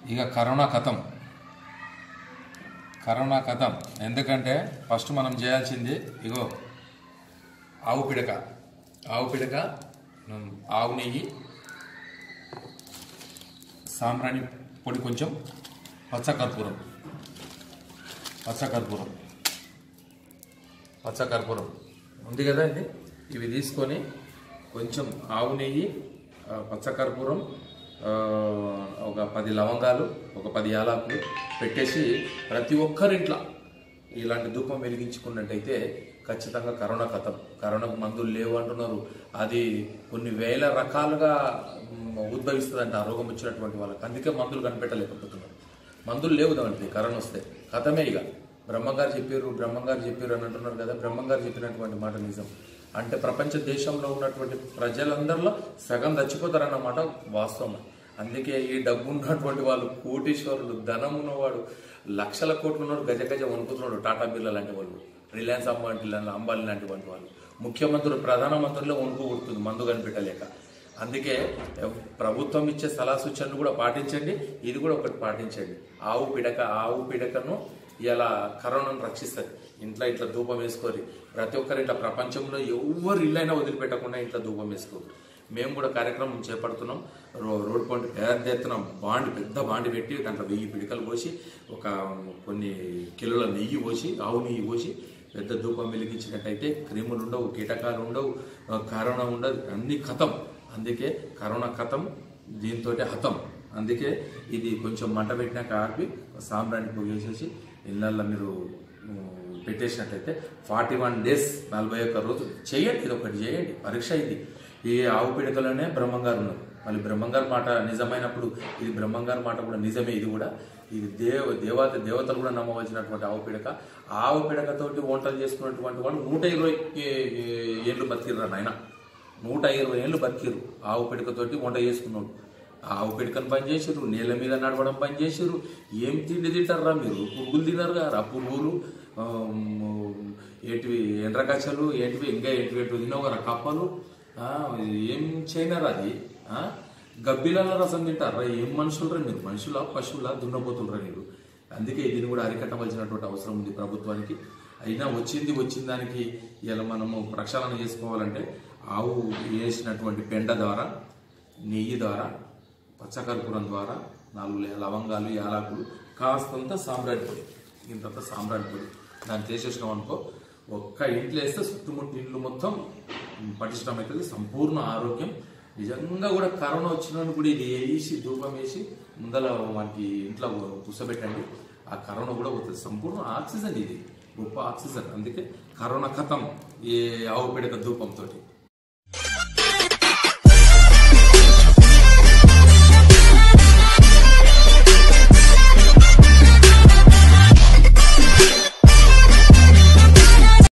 ఇక కరోనా కథం కరోనా కథం ఎందుకంటే ఫస్ట్ మనం చేయాల్సింది ఇగో ఆవు పిడక ఆవు పిడక ఉమ్, ఆవు నెయ్యి సాంబ్రాణి పొడి కొంచెం పచ్చకర్పూరం పచ్చకర్పూరం పచ్చకర్పూరం ఉంది కదా ఇది ఇవి తీసుకొని కొంచెం ఆవు నెయ్యి ఆ, పచ్చకర్పూరం ఆ, ఒక పది లవంగాలు ఒక పది యాలకులు పెట్టేసి ప్రతి ఒక్కరింట్లో ఇలాంటి ధూపం వెలిగించుకున్నట్టయితే ఖచ్చితంగా కరోనా కథం కరోనాకు మందులు లేవు అంటున్నారు అది కొన్ని వేల రకాలుగా మ్, ఉద్భవిస్తుందంట ఆ రోగం వచ్చినటువంటి వాళ్ళకి అందుకే మందులు కనిపెట్టలేకపోతున్నారు మందులు లేవు దాంట్లో కరోనా వస్తే కథమే ఇక బ్రహ్మంగారు చెప్పారు బ్రహ్మంగారు చెప్పారు అని అంటున్నారు కదా బ్రహ్మంగారు చెప్పినటువంటి మాట నిజం అంటే ప్రపంచ దేశంలో ఉన్నటువంటి ప్రజలందరిలో సగం చచ్చిపోతారన్నమాట వాస్తవం అందుకే ఈ డబ్బు ఉన్నటువంటి వాళ్ళు కోటీశ్వరులు ధనం ఉన్నవాడు లక్షల కోట్లు ఉన్నాడు గజ గజ వణుకుతున్నాడు టాటా బిర్లా లాంటి వాళ్ళు రిలయన్స్ అంబానీ అంబానీ లాంటి వంటి వాళ్ళు ముఖ్యమంత్రులు ప్రధానమంత్రులే వణుకు కొడుతుంది మందు కనిపెట్టలేక అందుకే ఎవ్- ప్రభుత్వం ఇచ్చే సలహా సూచనలు కూడా పాటించండి ఇది కూడా ఒకటి పాటించండి ఆవు పిడక ఆవు పిడకను ఇలా కరోనాను రక్షిస్తుంది ఇంట్లో ఇట్లా ధూపం వేసుకోరు ప్రతి ఒక్కరు ఇట్లా ప్రపంచంలో ఎవరు ఇల్లైనా వదిలిపెట్టకుండా ఇంట్లో ధూపం వేసుకోరు మేము కూడా కార్యక్రమం చేపడుతున్నాం రో రోడ్ పాయింట్ పెద్ద ఎత్తున బాండి పెద్ద బాండి పెట్టి దాంట్లో వెయ్యి పిడికలు పోసి ఒక కొన్ని కిలోల నెయ్యి పోసి ఆవు నెయ్యి పోసి పెద్ద ధూపం వెలిగించినట్టయితే క్రిములు ఉండవు కీటకాలు ఉండవు ఆ, కరోనా ఉండదు అన్ని కథం అందుకే కరోనా కథం దీంతో హతం అందుకే ఇది కొంచెం మంట పెట్టినాక ఆపి సాంబ్రాణి పొగేసేసి ఇళ్ళల్లో మీరు ఉమ్, పెట్టేసినట్లయితే ఫార్టీ వన్ డేస్ నలభై ఒక్క రోజు చేయండి ఇది ఒకటి చేయండి పరీక్ష ఇది ఈ ఆవు పిడకలోనే బ్రహ్మంగారు ఉన్నారు మళ్ళీ బ్రహ్మంగారు మాట నిజమైనప్పుడు ఇది బ్రహ్మంగారు మాట కూడా నిజమే ఇది కూడా ఇది దేవ దేవత దేవతలు కూడా నమ్మవలసినటువంటి ఆవు పిడక ఆవు పిడకతోటి వంటలు చేసుకున్నటువంటి వాళ్ళు నూట ఇరవై ఏ- ఏ- ఏళ్ళు బతికిర్రు నాయన నూట ఇరవై ఏళ్ళు బతికిరు ఆవు పిడకతోటి వంట చేసుకున్నాడు ఆవు పిడకను పని చేసిర్రు నీళ్ళ మీద నడవడం పని చేసిర్రు ఏం తిండి తింటారా మీరు పురుగులు తినరు కదా పురుగులు ఆమ్, ఏంటివి ఎండ్రకచ్చలు ఏంటివి ఇంకా ఏంటివి ఏంటివి తిన్నావు కదా కప్పలు ఆ, ఏం చేయనారు అది ఆ? గబ్బిలాల రసం తింటారా ఏం మనుషులరా మీరు మనుషులా పశువులా దున్నపోతుండ్రా మీరు అందుకే దీన్ని కూడా అరికట్టవలసినటువంటి అవసరం ఉంది ప్రభుత్వానికి అయినా వచ్చింది వచ్చిన దానికి ఇలా మనము ప్రక్షాళన చేసుకోవాలంటే ఆవు వేసినటువంటి పెండ ద్వారా నెయ్యి ద్వారా పచ్చకర్పూరం ద్వారా నాలుగు లే- లవంగాలు యాలకులు కాస్తంత సాంబ్రాణి పొడి ఇంతంత సాంబ్రాణి పొడి దాన్ని చేసేసినాం అనుకో ఒక్క ఇంట్లో వేస్తే చుట్టుముట్టు ఇల్లు మొత్తం పటిష్టం అవుతుంది సంపూర్ణ ఆరోగ్యం నిజంగా కూడా కరోనా వచ్చిన కూడా ఇది వేసి ధూపం వేసి ముందల వాటికి ఇంట్లో కూర్చోబెట్టండి ఆ కరోనా కూడా పోతుంది సంపూర్ణ ఆక్సిజన్ ఇది గొప్ప ఆక్సిజన్ అందుకే కరోనా కథం ఈ ఆవు పిడక ధూపంతోటి